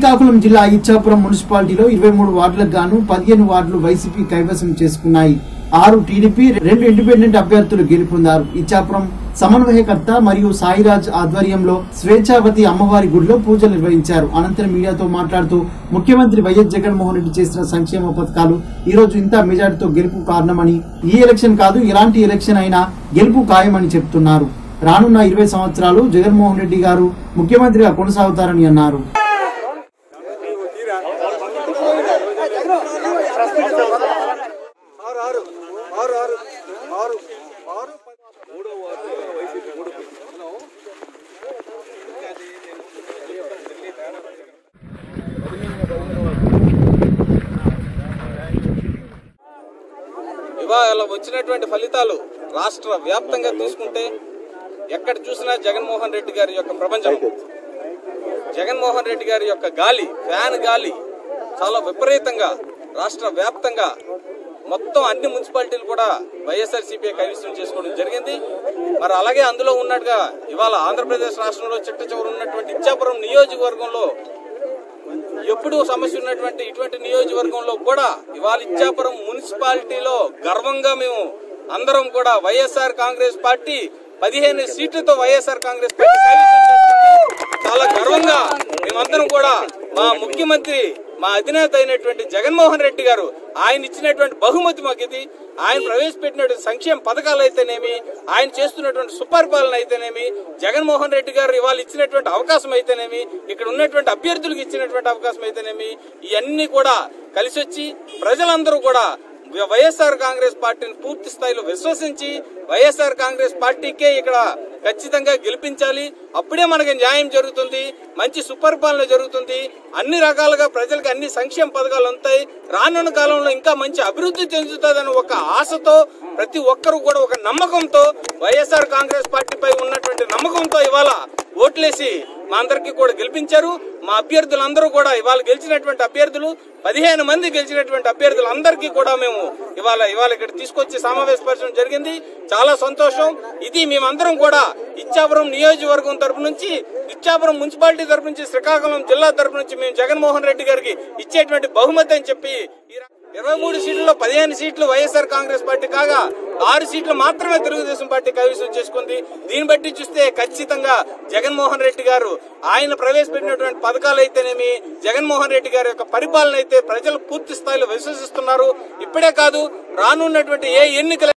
శ్రీకాకుళం జిల్లా ఇచ్చాపురం మున్సిపాలిటీలో ఇరవై మూడు వార్డులకు గాను పదిహేను వార్డులు వైసీపీ కైవసం చేసుకున్నాయి ఆరు టీడీపీ రెండు ఇండిపెండెంట్ అభ్యర్థులు గెలుపొందారు ఇచ్చాపురం సమన్వయకర్త మరియు సాయిరాజ్ ఆధ్వర్యంలో స్వేచ్ఛావతి అమ్మవారి గుడిలో పూజలు నిర్వహించారు అనంతరం మీడియాతో మాట్లాడుతూ ముఖ్యమంత్రి వైఎస్ జగన్మోహన్ రెడ్డి చేసిన సంక్షేమ పథకాలు ఈ రోజు ఇంత మెజార్టీతో గెలుపు కారణమని ఈ ఎలక్షన్ కాదు ఎలాంటి ఎలక్షన్ అయినా గెలుపు ఖాయమని చెప్తున్నారు రానున్న ఇరవై సంవత్సరాలు జగన్మోహన్ రెడ్డి గారు ముఖ్యమంత్రిగా కొనసాగుతారని అన్నారు ఆరు ఆరు ఆరు ఆరు ఆరు ఆరు మూడో వార్డు వైసీపీ మూడు ఇవాళ వచ్చినటువంటి ఫలితాలు రాష్ట్ర వ్యాప్తంగా తీసుకుంటే ఎక్కడ చూసినా జగన్మోహన్ రెడ్డి గారి యొక్క ప్రపంచం జగన్మోహన్ రెడ్డి గారి యొక్క గాలి ఫ్యాన్ గాలి చాలా విపరీతంగా రాష్ట్ర వ్యాప్తంగా మొత్తం అన్ని మున్సిపాలిటీలు కూడా వైఎస్ఆర్సీపీ కైవసం చేసుకోవడం జరిగింది మరి అలాగే అందులో ఉన్నట్టుగా ఇవాళ ఆంధ్రప్రదేశ్ రాష్ట్రంలో చిట్ట చివరి ఉన్నటువంటి ఇచ్చాపురం నియోజకవర్గంలో ఎప్పుడు సమస్య ఉన్నటువంటి ఇటువంటి నియోజకవర్గంలో కూడా ఇవాళ ఇచ్చాపురం మున్సిపాలిటీలో గర్వంగా మేము అందరం కూడా వైఎస్ఆర్ కాంగ్రెస్ పార్టీ పదిహేను సీట్లతో వైఎస్ఆర్ కాంగ్రెస్ పార్టీ కైవసం చేసుకుంది. చాలా గర్వంగా మేమందరం కూడా మా ముఖ్యమంత్రి మా అధినేత అయినటువంటి జగన్మోహన్ రెడ్డి గారు ఆయన ఇచ్చినటువంటి బహుమతి మాకు ఇది ఆయన ప్రవేశపెట్టినటువంటి సంక్షేమ పథకాలు అయితేనేమి ఆయన చేస్తున్నటువంటి సుపరిపాలన అయితేనేమి జగన్మోహన్ రెడ్డి గారు ఇవాళ ఇచ్చినటువంటి అవకాశం అయితేనేమి ఇక్కడ ఉన్నటువంటి అభ్యర్థులకు ఇచ్చినటువంటి అవకాశం అయితేనేమి ఇవన్నీ కూడా కలిసి వచ్చి ప్రజలందరూ కూడా వైఎస్ఆర్ కాంగ్రెస్ పార్టీని పూర్తి స్థాయిలో విశ్వసించి వైఎస్ఆర్ కాంగ్రెస్ పార్టీకే ఇక్కడ ఖచ్చితంగా గెలిపించాలి అప్పుడే మనకి న్యాయం జరుగుతుంది మంచి సుపరిపాలన జరుగుతుంది అన్ని రకాలుగా ప్రజలకు అన్ని సంక్షేమ పథకాలు ఉంటాయి రానున్న కాలంలో ఇంకా మంచి అభివృద్ధి చెందుతుందని ఒక ఆశతో ప్రతి ఒక్కరూ కూడా ఒక నమ్మకంతో వైఎస్ఆర్ కాంగ్రెస్ పార్టీపై ఉన్నటువంటి నమ్మకంతో ఇవాళ ఓట్లేసి మా అందరికీ కూడా గెలిపించారు మా అభ్యర్థులందరూ కూడా ఇవాళ గెలిచినటువంటి అభ్యర్థులు పదిహేను మంది గెలిచినటువంటి అభ్యర్థులందరికీ కూడా మేము ఇవాళ ఇవాళ ఇక్కడ తీసుకొచ్చి సమావేశపరచడం జరిగింది చాలా సంతోషం ఇది మేమందరం కూడా ఇచ్చాపురం నియోజకవర్గం తరపు నుంచి ఇచ్చాపురం మున్సిపాలిటీ తరపు నుంచి శ్రీకాకుళం జిల్లా తరపు నుంచి మేము జగన్మోహన్ రెడ్డి గారికి ఇచ్చేటువంటి బహుమతి అని చెప్పి ఈ ర- ఇరవై మూడు సీట్లలో పదిహేను సీట్లు వైఎస్ఆర్ కాంగ్రెస్ పార్టీ కాగా ఆరు సీట్లు మాత్రమే తెలుగుదేశం పార్టీ కైవసం చేసుకుంది దీన్ని బట్టి చూస్తే ఖచ్చితంగా జగన్మోహన్ రెడ్డి గారు ఆయన ప్రవేశపెట్టినటువంటి పథకాలు అయితేనేమి జగన్మోహన్ రెడ్డి గారి యొక్క పరిపాలన అయితే ప్రజలు పూర్తి స్థాయిలో విశ్వసిస్తున్నారు ఇప్పుడే కాదు రానున్నటువంటి ఏ ఎన్నికల